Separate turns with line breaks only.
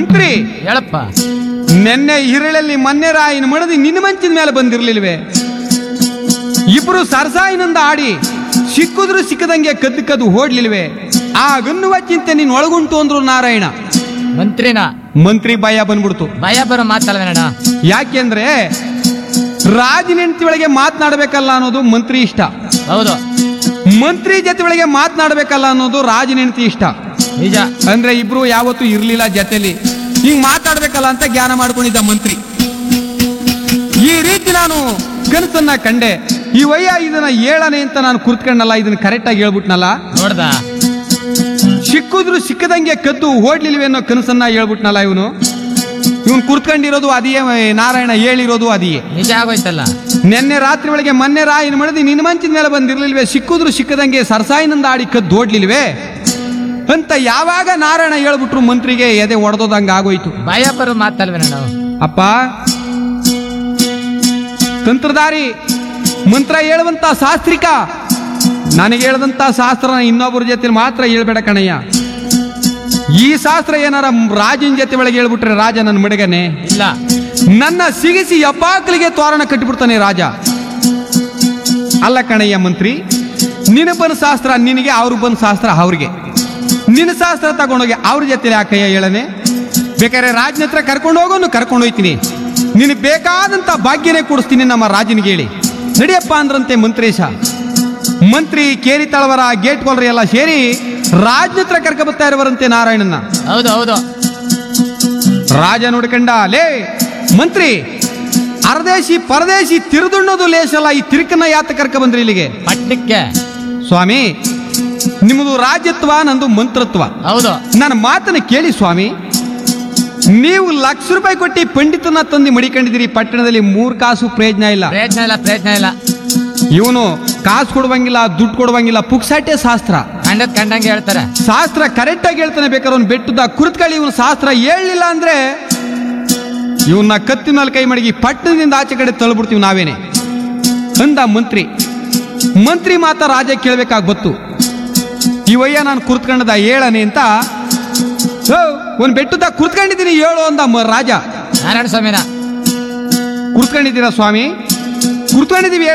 ಮಂತ್ರಿ
ಹೇಳಪ್ಪ
ನೆನ್ನೆ ಹಿರಳಲ್ಲಿ ಮೊನ್ನೆ ರಾಯಿನ ಮಡದಿ ನಿನ್ನ ಮಂಚಿನ ಮೇಲೆ ಬಂದಿರ್ಲಿಲ್ವೇ ಇಬ್ರು ಸರ್ಸಾಯಿನಿಂದ ಆಡಿ ಸಿಕ್ಕುದ್ರು ಸಿಕ್ಕದಂಗೆ ಕದ್ದು ಕದ್ದು ಓಡ್ಲಿಲ್ವೇ ಆಗನ್ನುವ ಚಿಂತೆ ನೀನ್ ಒಳಗುಂಟು ಅಂದ್ರು ನಾರಾಯಣ
ಮಂತ್ರಿನ
ಮಂತ್ರಿ ಭಯ ಬಂದ್ಬಿಡ್ತು
ಭಯ ಬರೋ ಮಾತಲ್ವೇನಣ್ಣ
ಯಾಕೆಂದ್ರೆ ರಾಜನ ಹೆಂಡತಿ ಒಳಗೆ ಮಾತನಾಡಬೇಕಲ್ಲ ಅನ್ನೋದು ಮಂತ್ರಿ ಇಷ್ಟ
ಹೌದು
ಮಂತ್ರಿ ಜೊತೆ ಒಳಗೆ ಮಾತನಾಡಬೇಕಲ್ಲ ಅನ್ನೋದು ರಾಜನ ಹೆಂಡತಿ ಇಷ್ಟ
ನಿಜ
ಅಂದ್ರೆ ಇಬ್ರು ಯಾವತ್ತೂ ಇರ್ಲಿಲ್ಲ ಜೊತೆಲಿ ಹಿಂಗ್ ಮಾತಾಡ್ಬೇಕಲ್ಲ ಅಂತ ಜ್ಞಾನ ಮಾಡ್ಕೊಂಡಿದ್ದ ಮಂತ್ರಿ ಈ ರೀತಿ ನಾನು ಕನಸನ್ನ ಕಂಡೆ ಈ ವಯ್ಯ ಇದನ್ನ ಹೇಳನೆ ಅಂತ ನಾನು ಕುರ್ತ್ಕೊಂಡಲ್ಲ ಇದನ್ನ ಕರೆಕ್ಟ್ ಆಗಿ ಹೇಳ್ಬಿಟ್ನಲ್ಲ
ನೋಡ್ದ
ಸಿಕ್ಕಿದ್ರು ಸಿಕ್ಕದಂಗೆ ಕದ್ದು ಓಡ್ಲಿಲ್ವೇ ಅನ್ನೋ ಕನಸನ್ನ ಹೇಳ್ಬಿಟ್ನಲ್ಲ ಇವನು ಇವನ್ ಕುರ್ತ್ಕೊಂಡಿರೋದು ಅದಿಯೇ ನಾರಾಯಣ ಹೇಳಿರೋದು ಅದಿಯೇ
ನಿಜ ಆಗೋಯ್ತಲ್ಲ
ನಿನ್ನೆ ರಾತ್ರಿ ಒಳಗೆ ಮೊನ್ನೆ ರಾಯಿನ ಮಡದಿ ನಿನ್ನ ಮಂಚಿನ ಮೇಲೆ ಬಂದಿರ್ಲಿಲ್ವೇ ಸಿಕ್ಕುದ್ರು ಸಿಕ್ಕದಂಗೆ ಸರ್ಸಾಯಿನಿಂದ ಆಡಿ ಕದ್ದು ಓಡ್ಲಿಲ್ವೇ ಅಂತ ಯಾವಾಗ ನಾರಾಯಣ ಹೇಳ್ಬಿಟ್ರು ಮಂತ್ರಿಗೆ ಎದೆ ಒಡೆದೋದಂಗ ಆಗೋಯ್ತು
ಭಯ ಬರೋ ಮಾತಲ್ವೇನಣ್ಣ
ಅಪ್ಪ ತಂತ್ರಧಾರಿ ಮಂತ್ರ ಹೇಳುವಂತ ಶಾಸ್ತ್ರಿಕ ನನಗೆ ಹೇಳದಂತ ಶಾಸ್ತ್ರನ ಇನ್ನೊಬ್ಬರ ಜೊತೆ ಮಾತ್ರ ಹೇಳ್ಬೇಡ ಕಣಯ್ಯ ಈ ಶಾಸ್ತ್ರ ಏನಾರ ರಾಜನ ಜೊತೆ ಒಳಗೆ ಹೇಳ್ಬಿಟ್ರೆ ರಾಜ ನನ್ನ ಮಡಗನೆ
ಇಲ್ಲ
ನನ್ನ ಸಿಗಿಸಿ ಯಪ್ಪಾಕ್ಲಿಗೆ ತೋರಣ ಕಟ್ಟಿಬಿಡ್ತಾನೆ ರಾಜ ಅಲ್ಲ ಕಣಯ್ಯ ಮಂತ್ರಿ ನಿನ್ನ ಬಂದ ಶಾಸ್ತ್ರ ನಿನಗೆ ಅವ್ರು ಬಂದ ಶಾಸ್ತ್ರ ಅವ್ರಿಗೆ ನಿನ್ನ ಶಾಸ್ತ್ರ ತಗೊಂಡೋಗಿ ಅವ್ರ ಜೊತೆ ಯಾಕಯ್ಯ ಹೇಳನೆ ಬೇಕಾದ್ರೆ ರಾಜನ ಹತ್ರ ಕರ್ಕೊಂಡು ಹೋಗೋನು ಕರ್ಕೊಂಡು ಹೋಯ್ತೀನಿ ನಿನಗೆ ಬೇಕಾದಂತ ಭಾಗ್ಯನೇ ಕೊಡಿಸ್ತೀನಿ ನಮ್ಮ ರಾಜನಿಗೆ ಹೇಳಿ ನಡಿಯಪ್ಪ ಅಂದ್ರಂತೆ ಮಂತ್ರೇಶ ಮಂತ್ರಿ ಕೇರಿ ತಳವರ ಗೇಟ್ ಕೊಲ್ರಿ ಎಲ್ಲ ಸೇರಿ ರಾಜನ ಹತ್ರ ಕರ್ಕ ಬರ್ತಾ ಇರುವರಂತೆ ನಾರಾಯಣನ
ಹೌದು ಹೌದು
ರಾಜ ನೋಡ್ಕಂಡ ಲೇ ಮಂತ್ರಿ ಅರದೇಶಿ ಪರದೇಶಿ ತಿರುದುಣ್ಣೋದು ಲೇಸಲ್ಲ ಈ ತಿರುಕನ್ನ ಯಾತ ಕರ್ಕ ಬಂದ್ರಿ ಇಲ್ಲಿಗೆ
ಪಟ್ಟಕ್ಕೆ
ಸ್ವಾಮಿ ನಿಮ್ಮದು ರಾಜ್ಯತ್ವ ನಂದು ಮಂತ್ರತ್ವ
ಹೌದು
ನನ್ನ ಮಾತನ್ನ ಕೇಳಿ ಸ್ವಾಮಿ ನೀವು ಲಕ್ಷ ರೂಪಾಯಿ ಕೊಟ್ಟು ಪಂಡಿತನ ತಂದು ಮಡಿಕೊಂಡಿದ್ದೀರಿ ಪಟ್ಟಣದಲ್ಲಿ ಮೂರ್ ಕಾಸು ಪ್ರಯೋಜನ ಇಲ್ಲ
ಪ್ರಯತ್ನ ಇಲ್ಲ ಪ್ರಯತ್ನ ಇಲ್ಲ
ಇವನು ಕಾಸು ಕೊಡುವಂಗಿಲ್ಲ ದುಡ್ಡು ಕೊಡುವಂಗಿಲ್ಲ ಪುಕ್ಸಾಟೆ ಶಾಸ್ತ್ರ
ಕಂಡದ್ ಕಂಡಂಗೆ ಹೇಳ್ತಾರೆ
ಶಾಸ್ತ್ರ ಕರೆಕ್ಟ್ ಆಗಿ ಹೇಳ್ತಾನೆ ಬೇಕಾದ್ರೆ ಅವ್ನು ಬೆಟ್ಟದ ಕುರ್ತ್ಕಳಿ ಇವನು ಶಾಸ್ತ್ರ ಹೇಳಲಿಲ್ಲ ಅಂದ್ರೆ ಇವನ್ನ ಕತ್ತಿನಲ್ಲಿ ಕೈ ಮಡಗಿ ಪಟ್ಟಣದಿಂದ ಆಚೆ ಕಡೆ ತಳ್ಬಿಡ್ತೀವಿ ನಾವೇನೆ ಅಂದ ಮಂತ್ರಿ ಮಂತ್ರಿ ಮಾತ ರಾಜ ಕೇಳ್ಬೇಕಾಗ್ ಬತ್ತು ಇವಯ್ಯ ನಾನು ಕುರ್ತ್ಕೊಂಡದ ಹೇಳನೆ ಅಂತ "ಓ, ಒಂದ್ ಬೆಟ್ಟದ ಕುರ್ತ್ಕೊಂಡಿದ್ದೀನಿ ಹೇಳು ಅಂದ ಮ- ರಾಜ
ನಾರಾಯಣ ಸ್ವಾಮಿನ
ಕುರ್ತ್ಕೊಂಡಿದ್ದೀರಾ ಸ್ವಾಮಿ ಕುರ್ತ್ಕೊಂಡಿದೀವಿ